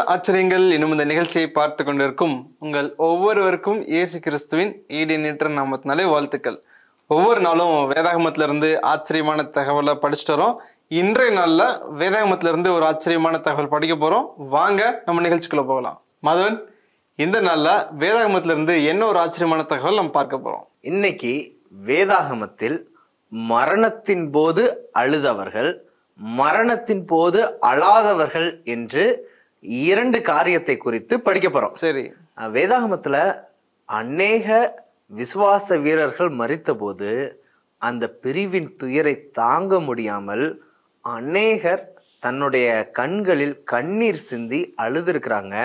ஆச்சரியங்கள் என்னும் இந்த நிகழ்ச்சியை பார்த்து கொண்டிருக்கும் உங்கள் ஒவ்வொருவருக்கும் இயேசு கிறிஸ்துவின் ஈடு நீற்ற நாமத்தினாலே வாழ்த்துக்கள் ஒவ்வொரு நாளும் வேதாகமத்துல இருந்து ஆச்சரியமான தகவலை படிச்சுட்டு வரோம் இன்றைய நாள்ல வேதாகமத்துல இருந்து ஒரு ஆச்சரியமான தகவல் படிக்க போறோம் வாங்க நம்ம நிகழ்ச்சிக்குள்ள போகலாம் மாதவன் இந்த நாள்ல வேதாகமத்துல இருந்து என்ன ஒரு ஆச்சரியமான தகவல் நம்ம பார்க்க போறோம் இன்னைக்கு வேதாகமத்தில் மரணத்தின் போது அழுதவர்கள் மரணத்தின் போது அழாதவர்கள் என்று இரண்டு காரியத்தை குறித்து படிக்க போறோம் சரி அஹ் வேதாகமத்துல அநேக விசுவாச வீரர்கள் மறித்தபோது அந்த பிரிவின் துயரை தாங்க முடியாமல் அநேகர் தன்னுடைய கண்களில் கண்ணீர் சிந்தி அழுதுருக்கிறாங்க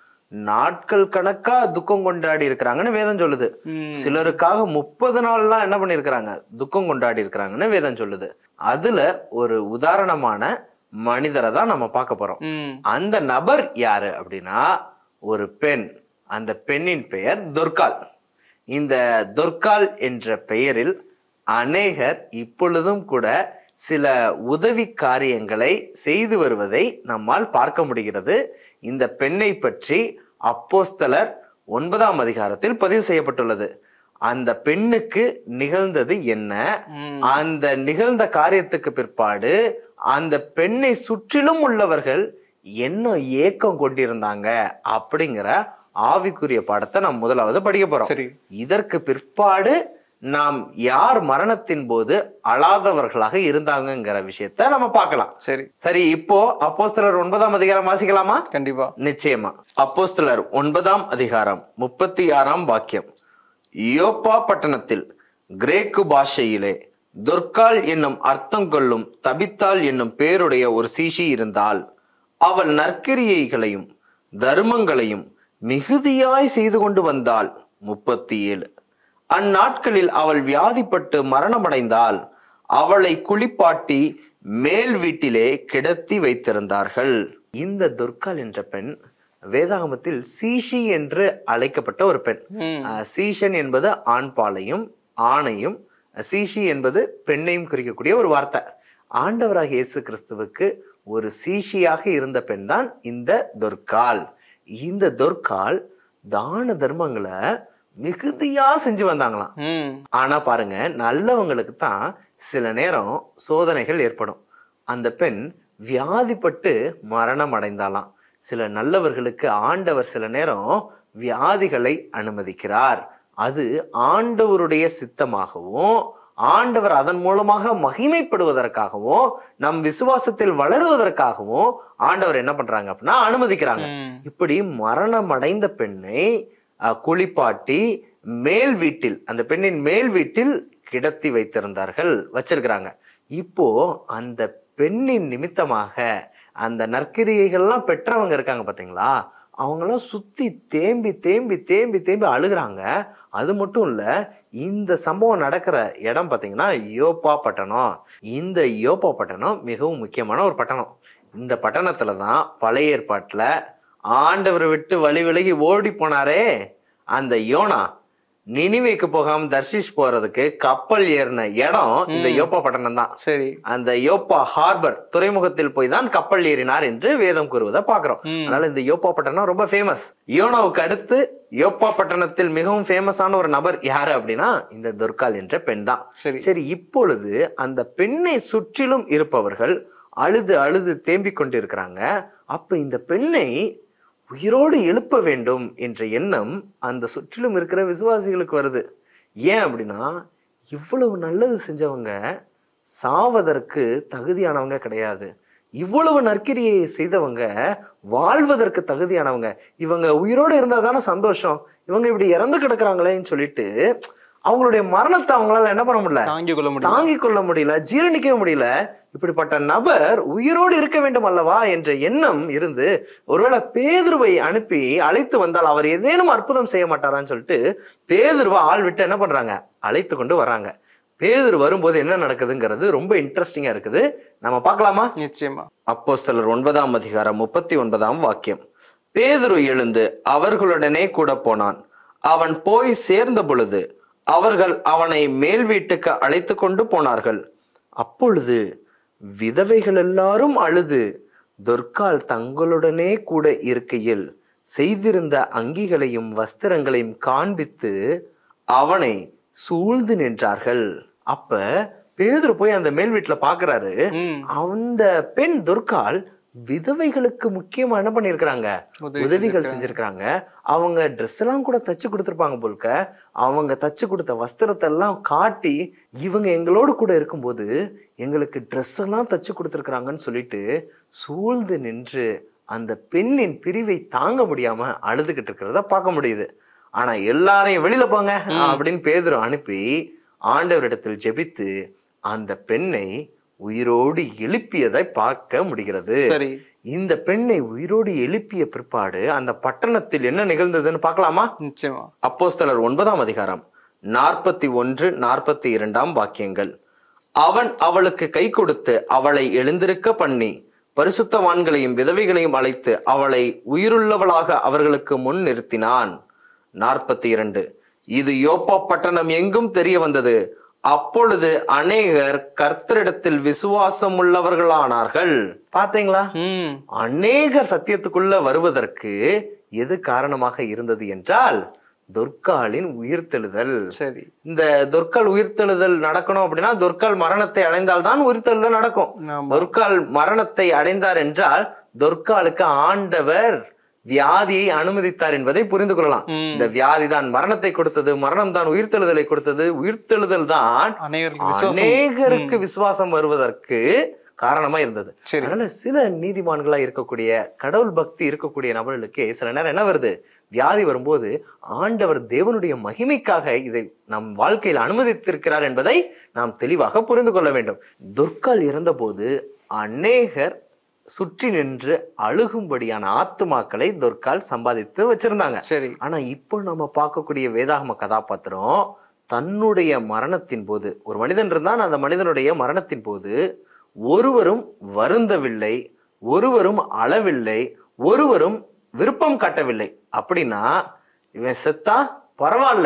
நாட்கள் கணக்கா துக்கம் கொண்டாடி இருக்கிறாங்கன்னு வேதம் சொல்லுது சிலருக்காக முப்பது நாள்லாம் என்ன பண்ணியிருக்கிறாங்க துக்கம் கொண்டாடி இருக்கிறாங்கன்னு வேதம் சொல்லுது அதுல ஒரு உதாரணமான மனிதரை தான் நம்ம பார்க்க போறோம் ம் அந்த நபர் யாரு அப்படின்னா ஒரு பெண் அந்த பெண்ணின் பெயர் துர்கால் இந்த துர்கால் என்ற பெயரில் அநேகர் இப்பொழுதும் கூட சில உதவி காரியங்களை செய்து வருவதை நம்மால் பார்க்க முடிகிறது இந்த பெண்ணை பற்றி அப்போஸ்தலர் ஒன்பதாம் அதிகாரத்தில் பதிவு செய்யப்பட்டுள்ளது அந்த பெண்ணுக்கு நிகழ்ந்தது என்ன அந்த நிகழ்ந்த காரியத்துக்கு பிற்பாடு அந்த பெண்ணை சுற்றிலும் உள்ளவர்கள் என்ன ஏக்கம் கொண்டிருந்தாங்க அப்படிங்கிற ஆவிக்குரிய பாடத்தை நாம் முதலாவது படிக்க போறோம் சரி இதற்கு பிற்பாடு நாம் யார் மரணத்தின் போது அழாதவர்களாக இருந்தாங்கங்கிற விஷயத்த நம்ம பார்க்கலாம் சரி சரி இப்போ அப்போஸ்தலர் ஒன்பதாம் அதிகாரம் வாசிக்கலாமா கண்டிப்பா நிச்சயமா அப்போஸ்தலர் ஒன்பதாம் அதிகாரம் முப்பத்தி ஆறாம் வாக்கியம் யோப்பா பட்டணத்தில் கிரேக்கு பாஷையிலே துர்கால் என்னும் அர்த்தம் கொள்ளும் தபித்தாள் என்னும் பேருடைய ஒரு சீஷி இருந்தால் அவள் நற்கிரியைகளையும் தர்மங்களையும் மிகுதியாய் செய்து கொண்டு வந்தாள் முப்பத்தி ஏழு அந்நாட்களில் அவள் வியாதிப்பட்டு மரணமடைந்தால் அவளை குளிப்பாட்டி மேல் வீட்டிலே கிடத்தி வைத்திருந்தார்கள் இந்த துர்கால் என்ற பெண் வேதாகமத்தில் சீஷி என்று அழைக்கப்பட்ட ஒரு பெண் ம் அஹ், சீஷன் என்பது ஆண்பாலையும் ஆணையும் சீஷி என்பது பெண்ணையும் குறிக்கக்கூடிய ஒரு வார்த்தை ஆண்டவராக இயேசு கிறிஸ்துவுக்கு ஒரு சீஷியாக இருந்த பெண் தான் இந்த துர்கால் இந்த துர்கால் தான தர்மங்களை மிகுதியா செஞ்சு வந்தாங்களாம் ம் ஆனா பாருங்க நல்லவங்களுக்கு தான் சில நேரம் சோதனைகள் ஏற்படும் அந்த பெண் வியாதிப்பட்டு மரணம் அடைந்தாலாம் சில நல்லவர்களுக்கு ஆண்டவர் சில நேரம் வியாதிகளை அனுமதிக்கிறார் அது ஆண்டவருடைய சித்தமாகவும் ஆண்டவர் அதன் மூலமாக மகிமைப்படுவதற்காகவும் நம் விசுவாசத்தில் வளருவதற்காகவும் ஆண்டவர் என்ன பண்றாங்க அப்படின்னா அனுமதிக்கிறாங்க ம் இப்படி மரணம் அடைந்த பெண்ணை அஹ், குளிப்பாட்டி மேல் வீட்டில் அந்த பெண்ணின் மேல் வீட்டில் கிடத்தி வைத்திருந்தார்கள் வச்சிருக்கிறாங்க இப்போ அந்த பெண்ணின் நிமித்தமாக அந்த நற்கிரியைகள்லாம் பெற்றவங்க இருக்காங்க பாத்தீங்களா அவங்களாம் சுத்தி தேம்பி தேம்பி தேம்பி தேம்பி அழுகுறாங்க அது மட்டும் இல்ல இந்த சம்பவம் நடக்கிற இடம் பாத்தீங்கன்னா யோப்பா பட்டணம் இந்த யோப்பா பட்டணம் மிகவும் முக்கியமான ஒரு பட்டணம் இந்த பட்டணத்துல தான் பழைய ஏற்பாட்டுல ஆண்டவரை விட்டு வழி விலகி ஓடி போனாரே அந்த யோனா நினிவேக்கு போகாம தர்ஷிஷ் போறதுக்கு கப்பல் ஏறின இடம் இந்த யோப்பா பட்டணம் தான் சரி அந்த யோப்பா ஹார்பர் துறைமுகத்தில் போய் தான் கப்பல் ஏறினார் என்று வேதம் கூறுவதை பாக்குறோம் ம். அதனால இந்த யோப்பா பட்டணம் ரொம்ப ஃபேமஸ் யோனாவுக்கு அடுத்து யோப்பா பட்டணத்தில் மிகவும் ஃபேமஸான ஒரு நபர் யாரு அப்படின்னா இந்த துர்கால் என்ற பெண் தான் சரி சரி இப்பொழுது அந்த பெண்ணை சுற்றிலும் இருப்பவர்கள் அழுது அழுது தேம்பிக் கொண்டிருக்கிறாங்க அப்ப இந்த பெண்ணை உயிரோடு எழுப்ப வேண்டும் என்ற எண்ணம் அந்த சுற்றிலும் இருக்கிற விசுவாசிகளுக்கு வருது ஏன் அப்படின்னா இவ்வளவு நல்லது செஞ்சவங்க சாவதற்கு தகுதியானவங்க கிடையாது இவ்வளவு நற்கிரியை செய்தவங்க வாழ்வதற்கு தகுதியானவங்க இவங்க உயிரோடு இருந்தா தானே சந்தோஷம் இவங்க இப்படி இறந்து கிடக்குறாங்களேன்னு சொல்லிட்டு அவங்களுடைய மரணத்தை அவங்களால என்ன பண்ண முடியல தாங்கிக் கொள்ள முடியும் தாங்கிக் கொள்ள முடியல ஜீரணிக்கவே முடியல இப்படிப்பட்ட நபர் உயிரோடு இருக்க வேண்டும் அல்லவா என்ற எண்ணம் இருந்து ஒருவேளை பேதுருவை அனுப்பி அழைத்து வந்தால் அவர் ஏதேனும் அற்புதம் செய்ய மாட்டாரான்னு சொல்லிட்டு பேதுருவை ஆள் விட்டு என்ன பண்றாங்க அழைத்து கொண்டு வராங்க பேதுரு வரும்போது என்ன நடக்குதுங்கிறது ரொம்ப இன்ட்ரெஸ்டிங்கா இருக்குது நம்ம பார்க்கலாமா நிச்சயமா அப்போஸ்தலர் ஒன்பதாம் அதிகாரம் முப்பத்தி ஒன்பதாம் வாக்கியம் பேதுரு எழுந்து அவர்களுடனே கூட போனான் அவன் போய் சேர்ந்த பொழுது அவர்கள் அவனை மேல் வீட்டுக்கு அழைத்து கொண்டு போனார்கள் அப்பொழுது விதவைகள் எல்லாரும் அழுது தொர்க்கால் தங்களுடனே கூட இருக்கையில் செய்திருந்த அங்கிகளையும் வஸ்திரங்களையும் காண்பித்து அவனை சூழ்ந்து நின்றார்கள் அப்ப பேதுரு போய் அந்த மேல் வீட்டுல பாக்குறாரு ம் அந்த பெண் துர்கால் விதவைகளுக்கு முக்கியமா என்ன பண்ணிருக்கிறாங்க உதவி உதவிகள் செஞ்சிருக்கிறாங்க அவங்க ட்ரெஸ் எல்லாம் கூட தச்சு கொடுத்துருப்பாங்க போல்க அவங்க தச்சு கொடுத்த வஸ்திரத்தை எல்லாம் காட்டி இவங்க எங்களோடு கூட இருக்கும்போது எங்களுக்கு ட்ரெஸ் எல்லாம் தச்சு கொடுத்துருக்குறாங்கன்னு சொல்லிட்டு சூழ்ந்து நின்று அந்த பெண்ணின் பிரிவை தாங்க முடியாம அழுதுகிட்டு இருக்கிறத பார்க்க முடியுது ஆனா எல்லாரையும் வெளியில போங்க அப்படின்னு பேதுரு அனுப்பி ஆண்டவரிடத்தில் ஜெபித்து அந்த பெண்ணை உயிரோடு எழுப்பியதை பார்க்க முடிகிறது சரி இந்த பெண்ணை உயிரோடு எழுப்பிய பிற்பாடு அந்த பட்டணத்தில் என்ன நிகழ்ந்ததுன்னு பார்க்கலாமா நிச்சயமா அப்போஸ்தலர் ஒன்பதாம் அதிகாரம் நாற்பத்தி ஒன்று நாற்பத்தி இரண்டாம் வாக்கியங்கள் அவன் அவளுக்கு கை கொடுத்து அவளை எழுந்திருக்க பண்ணி பரிசுத்தவான்களையும் விதவைகளையும் அழைத்து அவளை உயிருள்ளவளாக அவர்களுக்கு முன் நிறுத்தினான் நாற்பத்தி இரண்டு இது யோப்பா பட்டணம் எங்கும் தெரிய வந்தது அப்பொழுது அநேகர் கர்த்தரிடத்தில் விசுவாசம் உள்ளவர்களானார்கள் பாத்தீங்களா ம் அநேக சத்தியத்துக்குள்ள வருவதற்கு எது காரணமாக இருந்தது என்றால் துர்காலின் உயிர்த்தெழுதல் சரி இந்த துர்கால் உயிர்த்தெழுதல் நடக்கணும் அப்படின்னா துர்கால் மரணத்தை அடைந்தால்தான் உயிர்த்தெழுதல் நடக்கும் ஆமா துர்கால் மரணத்தை அடைந்தார் என்றால் துர்காலுக்கு ஆண்டவர் வியாதியை அனுமதித்தார் என்பதை புரிந்து கொள்ளலாம் ம். இந்த வியாதி தான் மரணத்தை கொடுத்தது மரணம் தான் உயிர்த்தெழுதலை கொடுத்தது உயிர்த்தெழுதல் தான் அநேகருக்கு விசுவாசம் அநேகருக்கு விசுவாசம் வருவதற்கு காரணமா இருந்தது சரி அதனால சில நீதிமான்களா இருக்கக்கூடிய கடவுள் பக்தி இருக்கக்கூடிய நபர்களுக்கு சில நேரம் என்ன வருது வியாதி வரும்போது ஆண்டவர் தேவனுடைய மகிமைக்காக இதை நம் வாழ்க்கையில் அனுமதித்திருக்கிறார் என்பதை நாம் தெளிவாக புரிந்து கொள்ள வேண்டும் துர்கால் இறந்தபோது அநேகர் சுற்றி நின்று அழுகும்படியான ஆத்துமாக்களை துர்கால் சம்பாதித்து வச்சிருந்தாங்க சரி ஆனா இப்போ நம்ம பார்க்கக்கூடிய வேதாகம கதாபாத்திரம் தன்னுடைய மரணத்தின் போது ஒரு மனிதன் இருந்தான் அந்த மனிதனுடைய மரணத்தின் போது ஒருவரும் வருந்தவில்லை ஒருவரும் அளவில்லை ஒருவரும் விருப்பம் காட்டவில்லை அப்படின்னா இவன் செத்தா பரவாயில்ல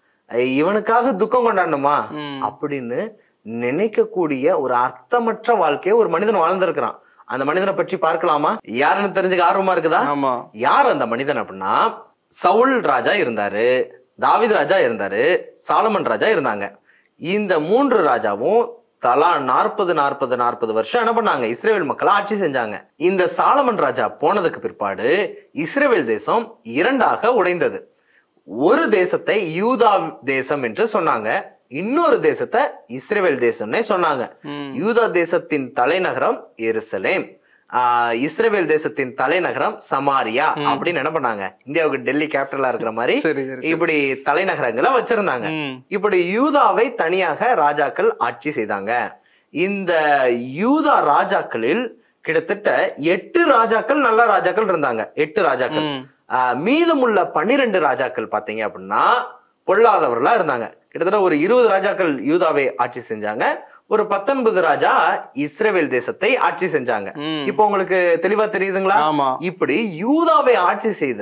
ஐ, இவனுக்காக துக்கம் கொண்டாடணுமா ம். அப்படின்னு நினைக்கக்கூடிய ஒரு அர்த்தமற்ற வாழ்க்கையை ஒரு மனிதன் வாழ்ந்திருக்கிறான் அந்த மனிதனை பற்றி பார்க்கலாமா யாருன்னு தெரிஞ்சுக்க ஆர்வமா இருக்குதா ஆமா யார் அந்த மனிதன் அப்படின்னா சவுல் ராஜா இருந்தாரு தாவீது ராஜா இருந்தாரு சாலமன் ராஜா இருந்தாங்க இந்த மூன்று ராஜாவும் தலா நாற்பது நாற்பது நாற்பது வருஷம் என்ன பண்ணாங்க இஸ்ரேல் மக்களை ஆட்சி செஞ்சாங்க இந்த சாலமன் ராஜா போனதுக்கு பிற்பாடு இஸ்ரேல் தேசம் இரண்டாக உடைந்தது ஒரு தேசத்தை யூதா தேசம் என்று சொன்னாங்க இன்னொரு தேசத்தை இஸ்ரேல் தேசம்னே சொன்னாங்க ம். யூதா தேசத்தின் தலைநகரம் எருசலேம் ஆஹ் இஸ்ரேல் தேசத்தின் தலைநகரம் சமாரியா அப்படின்னு என்ன பண்ணாங்க இந்தியாவுக்கு டெல்லி கேபிட்டலா இருக்கிற மாதிரி சரி சரி சரி. இப்படி தலைநகரங்களை வச்சிருந்தாங்க ம் இப்படி யூதாவை தனியாக ராஜாக்கள் ஆட்சி செய்தாங்க இந்த யூதா ராஜாக்களில் கிட்டத்தட்ட எட்டு ராஜாக்கள் நல்ல ராஜாக்கள் இருந்தாங்க எட்டு ராஜாக்கள் ம் ஆஹ் மீதமுள்ள பன்னிரெண்டு ராஜாக்கள் பாத்தீங்க அப்படின்னா பொல்லாதவர்களா இருந்தாங்க கிட்டத்தட்ட ஒரு இருபது ராஜாக்கள் யூதாவை ஆட்சி செஞ்சாங்க ஒரு பத்தொன்பது ராஜா இஸ்ரேல் தேசத்தை ஆட்சி செஞ்சாங்க ம். இப்போ உங்களுக்கு தெளிவா தெரியுதுங்களா ஆமா இப்படி யூதாவை ஆட்சி செய்த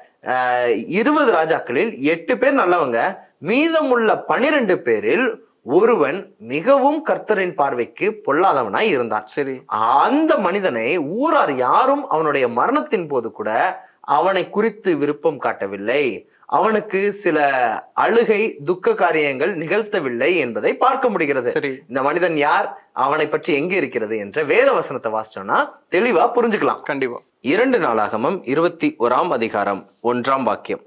ஆஹ், இருபது ராஜாக்களில் எட்டு பேர் நல்லவங்க மீதமுள்ள பனிரெண்டு பேரில் ஒருவன் மிகவும் கர்த்தரின் பார்வைக்கு பொல்லாதவனாய் இருந்தான் சரி அந்த மனிதனை ஊரார் யாரும் அவனுடைய மரணத்தின் போது கூட அவனை குறித்து விருப்பம் காட்டவில்லை அவனுக்கு சில அழுகை துக்க காரியங்கள் நிகழ்த்தவில்லை என்பதை பார்க்க முடிகிறது சரி இந்த மனிதன் யார் அவனை பற்றி எங்க இருக்கிறது என்ற வேத வசனத்தை வாசிச்சோம்னா தெளிவா புரிஞ்சுக்கலாம் கண்டிப்பா இரண்டு நாளாகமம் இருபத்தி ஓராம் அதிகாரம் ஒன்றாம் வாக்கியம்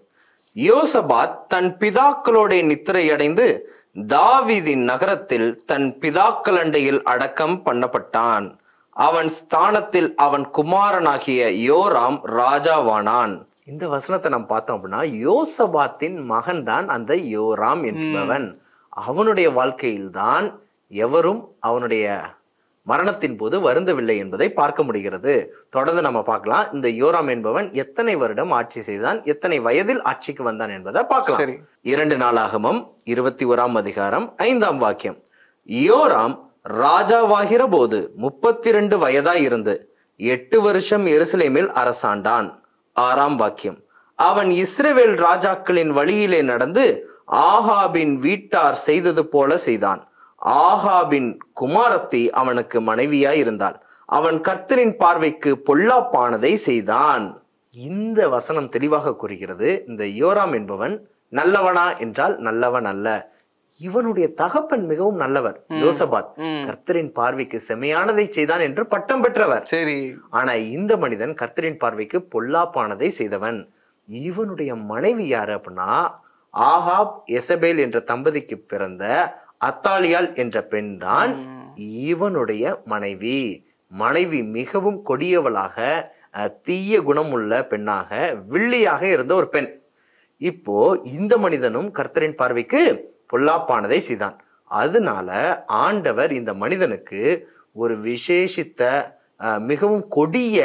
யோசபாத் தன் பிதாக்களோட நித்திரையடைந்து தாவீதின் நகரத்தில் தன் பிதாக்களண்டையில் அடக்கம் பண்ணப்பட்டான் அவன் ஸ்தானத்தில் அவன் குமாரனாகிய யோராம் ராஜாவானான் இந்த வசனத்தை நாம் பார்த்தோம் அப்படின்னா யோசபாத்தின் மகன் தான் அந்த யோராம் என்பவன் அவனுடைய வாழ்க்கையில்தான் எவரும் அவனுடைய மரணத்தின் போது வருந்தவில்லை என்பதை பார்க்க முடிகிறது தொடர்ந்து நம்ம பார்க்கலாம் இந்த யோராம் என்பவன் எத்தனை வருடம் ஆட்சி செய்தான் எத்தனை வயதில் ஆட்சிக்கு வந்தான் என்பதை பார்க்கலாம் சரி இரண்டு நாளாகமம் இருபத்தி ஓராம் அதிகாரம் ஐந்தாம் வாக்கியம் யோராம் ராஜாவாகிற போது முப்பத்தி ரெண்டு வயதாய் இருந்து எட்டு வருஷம் எருசலேமில் அரசாண்டான் ஆறாம் வாக்கியம் அவன் இஸ்ரவேல் ராஜாக்களின் வழியிலே நடந்து ஆகாபின் வீட்டார் செய்தது போல செய்தான் ஆகாபின் குமாரத்தி அவனுக்கு மனைவியாய் இருந்தாள் அவன் கர்த்தரின் பார்வைக்கு பொல்லாப்பானதை செய்தான் இந்த வசனம் தெளிவாக கூறுகிறது இந்த யோராம் என்பவன் நல்லவனா என்றால் நல்லவன் அல்ல இவனுடைய தகப்பன் மிகவும் நல்லவர் யோசபாத் ம். கர்த்தரின் பார்வைக்கு செமையானதை செய்தான் என்று பட்டம் பெற்றவர் சரி ஆனா இந்த மனிதன் கர்த்தரின் பார்வைக்கு பொல்லாப்பானதை செய்தவன் இவனுடைய மனைவி யாரு அப்படின்னா ஆகாப் எசபேல் என்ற தம்பதிக்கு பிறந்த அத்தாலியால் என்ற பெண் தான் இவனுடைய மனைவி மனைவி மிகவும் கொடியவளாக அஹ், தீய குணமுள்ள பெண்ணாக வில்லியாக இருந்த ஒரு பெண் இப்போ இந்த மனிதனும் கர்த்தரின் பார்வைக்கு பொல்லாப்பானதை செய்தான் அதனால ஆண்டவர் இந்த மனிதனுக்கு ஒரு விசேஷித்த அஹ், மிகவும் கொடிய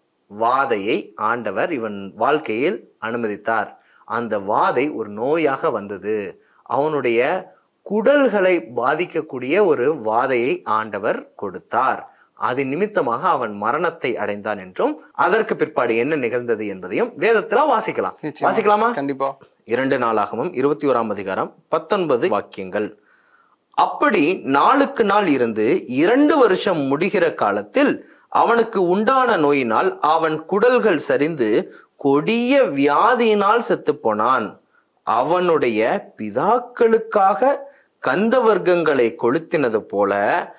வாதையை ஆண்டவர் இவன் வாழ்க்கையில் அனுமதித்தார் அந்த வாதை ஒரு நோயாக வந்தது அவனுடைய குடல்களை பாதிக்கக்கூடிய ஒரு வாதையை ஆண்டவர் கொடுத்தார் அது நிமித்தமாக அவன் மரணத்தை அடைந்தான் என்றும் அதற்கு பிற்பாடு என்ன நிகழ்ந்தது என்பதையும் வேதத்துல வாசிக்கலாம் நிச்சயமா. வாசிக்கலாமா கண்டிப்பா இரண்டு நாளாகவும் இருபத்தி ஓராம் அதிகாரம் பத்தொன்பது வாக்கியங்கள் அப்படி நாளுக்கு நாள் இருந்து இரண்டு வருஷம் முடிகிற காலத்தில் அவனுக்கு உண்டான நோயினால் அவன் குடல்கள் சரிந்து கொடிய வியாதியினால் செத்துப் போனான் அவனுடைய பிதாக்களுக்காக கந்தவர்க்கங்களை கொளுத்தினது போல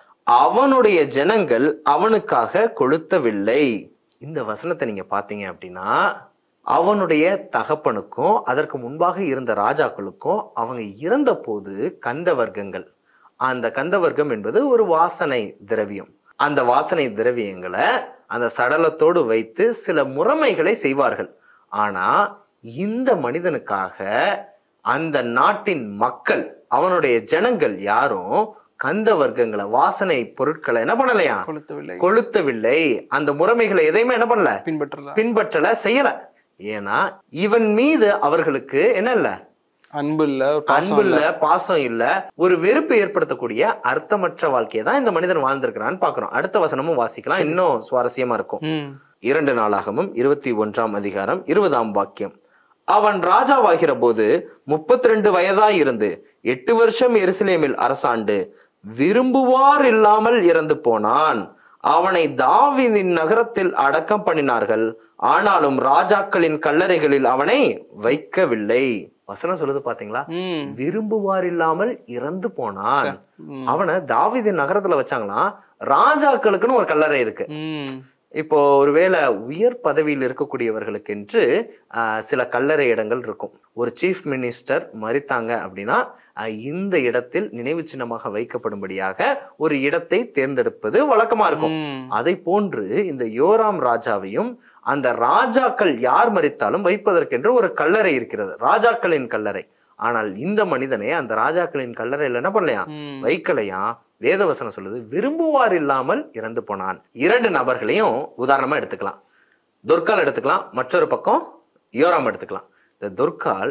அவனுடைய ஜனங்கள் அவனுக்காக கொளுத்தவில்லை இந்த வசனத்தை நீங்க பாத்தீங்க அப்படின்னா அவனுடைய தகப்பனுக்கும் அதற்கு முன்பாக இருந்த ராஜாக்களுக்கும் அவங்க இறந்த போது கந்த வர்க்கங்கள் அந்த கந்த வர்க்கம் என்பது ஒரு வாசனை திரவியம் அந்த வாசனை திரவியங்களை அந்த சடலத்தோடு வைத்து சில முறைமைகளை செய்வார்கள் ஆனா இந்த மனிதனுக்காக அந்த நாட்டின் மக்கள் அவனுடைய ஜனங்கள் யாரும் கந்த வர்க்கங்களை வாசனை பொருட்களை என்ன பண்ணலையா கொளுத்தவில்லை கொளுத்தவில்லை அந்த முறைமைகளை எதையுமே என்ன பண்ணல பின்பற்றலாம் பின்பற்றல செய்யல ஏன்னா இவன் மீது அவர்களுக்கு என்ன இல்ல அன்பு இல்ல ஒரு பாசம் அன்பு இல்ல பாசம் இல்ல ஒரு வெறுப்பு ஏற்படுத்தக்கூடிய அர்த்தமற்ற வாழ்க்கையை தான் இந்த மனிதன் வாழ்ந்திருக்கிறான்னு பாக்குறோம் அடுத்த வசனமும் வாசிக்கலாம் இன்னும் சுவாரஸ்யமா இருக்கும் ம் இரண்டு நாளாகவும் இருபத்தி ஒன்றாம் அதிகாரம் இருபதாம் வாக்கியம் அவன் ராஜாவாகிற போது முப்பத்தி ரெண்டு வயதாய் இருந்து எட்டு வருஷம் எருசலேமில் அரசாண்டு விரும்புவார் இல்லாமல் இறந்து போனான் அவனை தாவீதின் நகரத்தில் அடக்கம் பண்ணினார்கள் ஆனாலும் ராஜாக்களின் கல்லறைகளில் அவனை வைக்கவில்லை வசனம் சொல்லுது பாத்தீங்களா ம் விரும்புவார் இல்லாமல் இறந்து போனான் ம். அவனை தாவீதின் நகரத்துல வச்சாங்களாம் ராஜாக்களுக்குன்னு ஒரு கல்லறை இருக்கு ம் இப்போ ஒருவேளை உயர் பதவியில் இருக்கக்கூடியவர்களுக்கு என்று ஆஹ், சில கல்லறை இடங்கள் இருக்கும் ஒரு சீஃப் மினிஸ்டர் மறித்தாங்க அப்படின்னா ஆஹ், இந்த இடத்தில் நினைவு சின்னமாக வைக்கப்படும்படியாக ஒரு இடத்தை தேர்ந்தெடுப்பது வழக்கமா இருக்கும் ம். அதை போன்று இந்த யோராம் ராஜாவையும் அந்த ராஜாக்கள் யார் மறித்தாலும் வைப்பதற்கென்று ஒரு கல்லறை இருக்கிறது ராஜாக்களின் கல்லறை ஆனால் இந்த மனிதனை அந்த ராஜாக்களின் கல்லறையில் என்ன பண்ணலையா ம். வைக்கலையா வேதவசனம் சொல்லுது விரும்புவார் இல்லாமல் இறந்து போனான் இரண்டு நபர்களையும் உதாரணமா எடுத்துக்கலாம் துர்கால் எடுத்துக்கலாம் மற்றொரு பக்கம் யோராம் எடுத்துக்கலாம் இந்த துர்கால்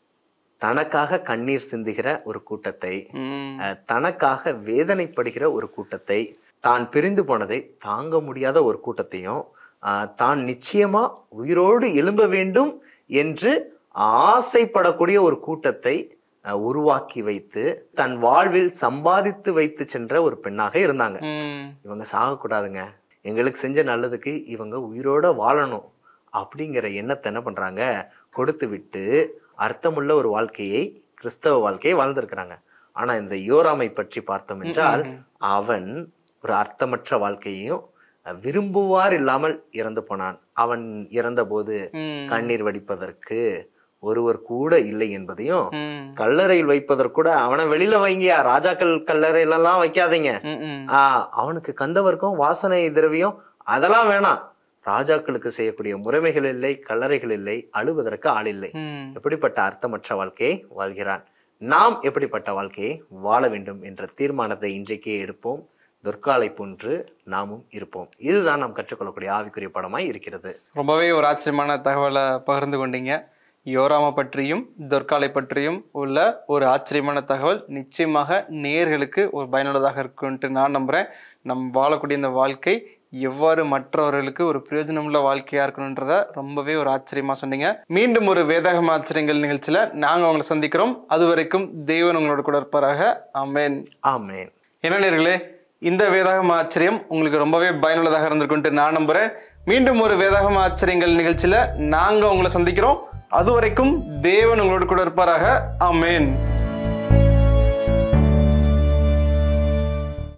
தனக்காக கண்ணீர் சிந்துகிற ஒரு கூட்டத்தை ம். அஹ், தனக்காக வேதனைப்படுகிற ஒரு கூட்டத்தை தான் பிரிந்து போனதை தாங்க முடியாத ஒரு கூட்டத்தையும் அஹ், தான் நிச்சயமா உயிரோடு எழும்ப வேண்டும் என்று ஆசைப்படக்கூடிய ஒரு கூட்டத்தை அஹ், உருவாக்கி வைத்து தன் வாழ்வில் சம்பாதித்து வைத்து சென்ற ஒரு பெண்ணாக இருந்தாங்க ம். இவங்க சாகக்கூடாதுங்க எங்களுக்கு செஞ்ச நல்லதுக்கு இவங்க உயிரோட வாழணும் அப்படிங்கிற எண்ணத்தை என்ன பண்றாங்க கொடுத்து விட்டு அர்த்தமுள்ள ஒரு வாழ்க்கையை கிறிஸ்தவ வாழ்க்கையை வாழ்ந்திருக்கிறாங்க ஆனா இந்த யோராமை பற்றி பார்த்தோம் என்றால் ம். அவன் ஒரு அர்த்தமற்ற வாழ்க்கையையும் அஹ், விரும்புவார் இல்லாமல் இறந்து போனான் அவன் இறந்தபோது ம். கண்ணீர் வடிப்பதற்கு ஒருவர் கூட இல்லை என்பதையும் ம். கல்லறையில் வைப்பதற்கு கூட அவனை வெளியில வைங்கயா ராஜாக்கள் கல்லறையில எல்லாம் வைக்காதீங்க ம். ம். ஆஹ் அவனுக்கு கந்தவர்க்கம் வாசனை திரவியம் அதெல்லாம் வேணாம் ராஜாக்களுக்கு செய்யக்கூடிய முறைமைகள் இல்லை கல்லறைகள் இல்லை அழுவதற்கு ஆள் இல்லை ம். எப்படிப்பட்ட அர்த்தமற்ற வாழ்க்கையை வாழ்கிறான் நாம் எப்படிப்பட்ட வாழ்க்கையை வாழ வேண்டும் என்ற தீர்மானத்தை இன்றைக்கே எடுப்போம் துர்காலை போன்று நாமும் இருப்போம் இதுதான் நாம் கற்றுக்கொள்ளக்கூடிய ஆவிக்குரிய படமாய் இருக்கிறது ரொம்பவே ஒரு ஆச்சரியமான தகவலை பகிர்ந்து கொண்டீங்க யோராம பற்றியும் துர்காலை பற்றியும் உள்ள ஒரு ஆச்சரியமான தகவல் நிச்சயமாக நேயர்களுக்கு ஒரு பயனுள்ளதாக இருக்குன்ட்டு நான் நம்புறேன் நம் வாழக்கூடிய இந்த வாழ்க்கை எவ்வாறு மற்றவர்களுக்கு ஒரு பிரயோஜனமுள்ள வாழ்க்கையா இருக்கணுன்றத ரொம்பவே ஒரு ஆச்சரியமா சொன்னீங்க மீண்டும் ஒரு வேதாகம ஆச்சரியங்கள் நிகழ்ச்சியில நாங்க உங்களை சந்திக்கிறோம் அது வரைக்கும் தேவன் உங்களோட கூட இருப்பாராக ஆமென் ஆமென் என்ன நேர்களே இந்த வேதாகம ஆச்சரியம் உங்களுக்கு ரொம்பவே பயனுள்ளதாக இருந்திருக்குன்ட்டு நான் நம்புறேன் மீண்டும் ஒரு வேதாகம ஆச்சரியங்கள் நிகழ்ச்சியில நாங்க உங்களை சந்திக்கிறோம் அது வரைக்கும் தேவன் உங்களோட கூட இருப்பாராக ஆமென்